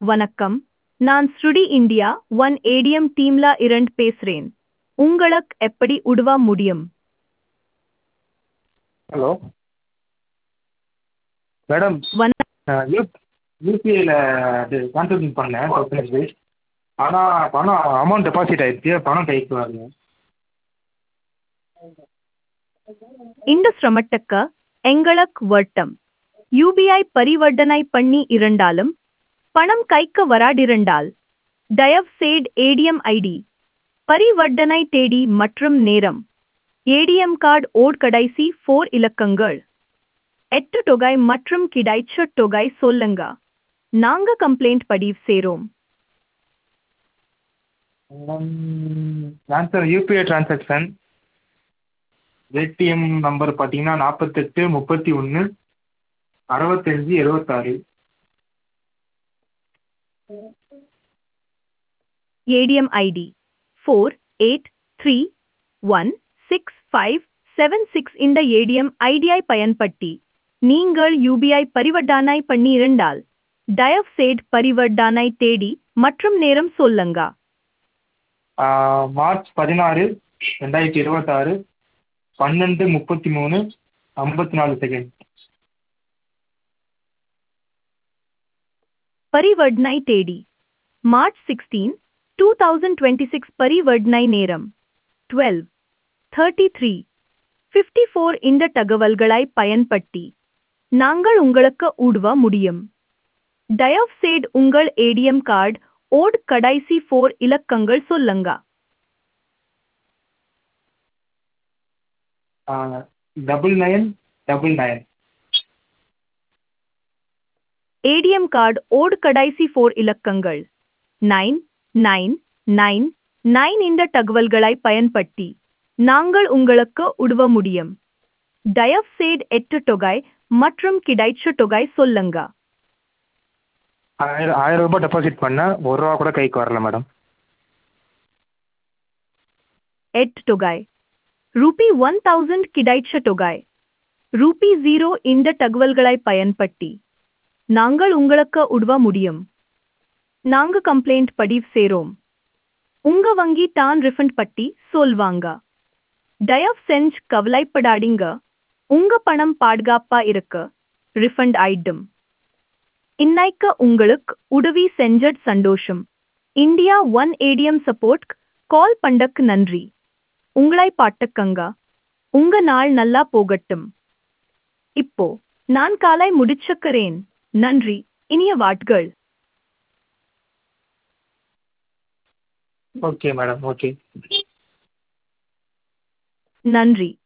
வணக்கம் நான் ஸ்ருடி இந்தியா ஒன் ஏடிஎம் டீம்ல இருந்து பேசுறேன் உங்களுக்கு எப்படி உதவ முடியும் ஹலோ மேடம் வண- யூ யூபிஐயில் அது ட்ரான்சாக்ஷன் பண்ணேன் தௌசண்ட் ருபீஸ் ஆனால் பணம் அமௌண்ட் டெபாசிட் ஆயிடுச்சு பணம் கைக்கு வரல இந்த சிரமத்துக்கு எங்களுக்கு வட்டம் யூபிஐ பரிவர்த்தனை பண்ணி இருந்தாலும் பணம் கைக்கு வராதிருந்தால் தயவு செய்து ஏடிஎம் ஐடி பரிவர்த்தனை தேதி மற்றும் நேரம் ஏடிஎம் கார்டு ஓட் கடைசி ஃபோர் இலக்கங்கள் எட்டு தொகை மற்றும் கிடைச்ச தொகை சொல்லுங்க நாங்க கம்ப்ளைண்ட் பதிவு செய்றோம் transfer UPI transaction ATM number பார்த்தீங்கன்னா நாற்பத்தெட்டு முப்பத்தி ஒன்று அறுபத்தஞ்சி எழுபத்தாறு ATM ID four eight three one six five seven six இந்த ஏடிஎம் ஐடியை பயன்படுத்தி நீங்கள் யூபிஐ பரிவர்த்தனை பண்ணியிருந்தால் தயவு செய்து பரிவர்த்தனை தேதி மற்றும் நேரம் சொல்லுங்க மார்ச் பதினாறு ரெண்டாயிரத்தி இருபத்தாறு பன்னெண்டு முப்பத்தி மூணு ஐம்பத்தி நாலு செகண்ட் பரிவர்த்தனை தேதி March sixteen two thousand twenty six பரிவர்த்தனை நேரம் twelve thirty three fifty four இந்த தகவல்களை பயன்படுத்தி நாங்கள் உங்களுக்கு உதவ முடியும் தயவு செய்து உங்கள் ஏடிஎம் கார்டு ஓட் கடைசி ஃபோர் இலக்கங்கள் சொல்லுங்க double nine double nine ATM card ஓட் கடைசி ஃபோர் இலக்கங்கள் நைன் நைன் நைன் நைன் இந்த தகவல்களை பயன்படுத்தி நாங்கள் உங்களுக்கு உதவ முடியும் தயவு செய்து எட்டு தொகை மற்றும் கிடைச்ச தொகை சொல்லுங்க ஆயிரம் ஆயிரம் ரூபாய் டெபாசிட் பண்ணேன் ஒரு ரூபா கூட கைக்கு வரல மேடம் எட்டு தொகை ரூபி ஒன் தௌசண்ட் கிடைச்ச தொகை ரூபி ஜீரோ இந்த தகவல்களை பயன்படுத்தி நாங்கள் உங்களுக்கு உதவ முடியும் நாங்க கம்ப்ளைண்ட் பதிவு செய்றோம் உங்க வங்கி தான் ரிஃபண்ட் பட்டி சொல்வாங்க தயவு செஞ்சு கவலைப்படாதீங்க உங்க பணம் பாதுகாப்பா இருக்கு ரிஃபண்ட் ஆயிடும் இன்னைக்கு உங்களுக்கு உதவி செஞ்ச சந்தோஷம் India one ATM support call பண்ணக்கு நன்றி உங்களை பாட்டுக்கங்க உங்க நாள் நல்லா போகட்டும் இப்போ நான் காலை முடிச்சுக்கிறேன் நன்றி இனிய வாட்கள் ஓகே மேடம் ஓகே நன்றி